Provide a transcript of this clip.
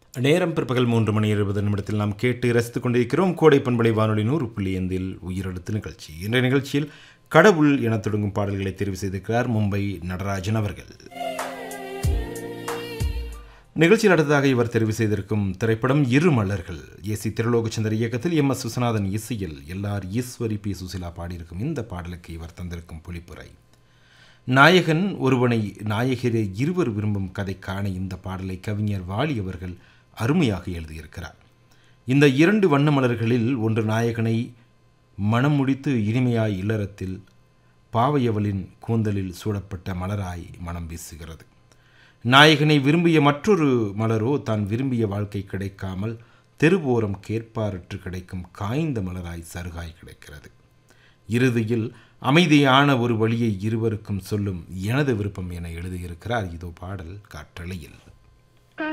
நேரம் பிற்பகல் மூன்று மணி இருபது நிமிடத்தில் நாம் கேட்டு ரசித்துக் கொண்டிருக்கிறோம் கோடை பண்பலை வானொலி நூறு புள்ளி ஐந்தில் உயிரெழுத்து நிகழ்ச்சி இன்றைய நிகழ்ச்சியில் கடவுள் என தொடங்கும் பாடல்களை தெரிவு செய்திருக்கிறார் மும்பை நடராஜன் அவர்கள் நிகழ்ச்சியில் அடுத்ததாக இவர் தெரிவு செய்திருக்கும் திரைப்படம் இரு மலர்கள் ஏ சி திருலோகச்சந்தர் இயக்கத்தில் எம் எஸ் விஸ்வநாதன் இசையில் எல்லார் ஈஸ்வரி பி சுசிலா பாடியிருக்கும் இந்த பாடலுக்கு இவர் தந்திருக்கும் பொழிப்புரை நாயகன் ஒருவனை நாயகரே இருவர் விரும்பும் கதைக்கான இந்த பாடலை கவிஞர் வாலி அவர்கள் அருமையாக எழுதியிருக்கிறார் இந்த இரண்டு வண்ண மலர்களில் ஒன்று நாயகனை மனம் முடித்து இனிமையாய் இல்லறத்தில் பாவையவளின் கூந்தலில் சூடப்பட்ட மலராய் மனம் வீசுகிறது நாயகனை விரும்பிய மற்றொரு மலரோ தான் விரும்பிய வாழ்க்கை கிடைக்காமல் தெருவோரம் கேட்பாரற்று கிடைக்கும் காய்ந்த மலராய் சருகாய் கிடைக்கிறது இறுதியில் அமைதியான ஒரு வழியை இருவருக்கும் சொல்லும் எனது விருப்பம் என எழுதியிருக்கிறார் இதோ பாடல் காற்றலையில்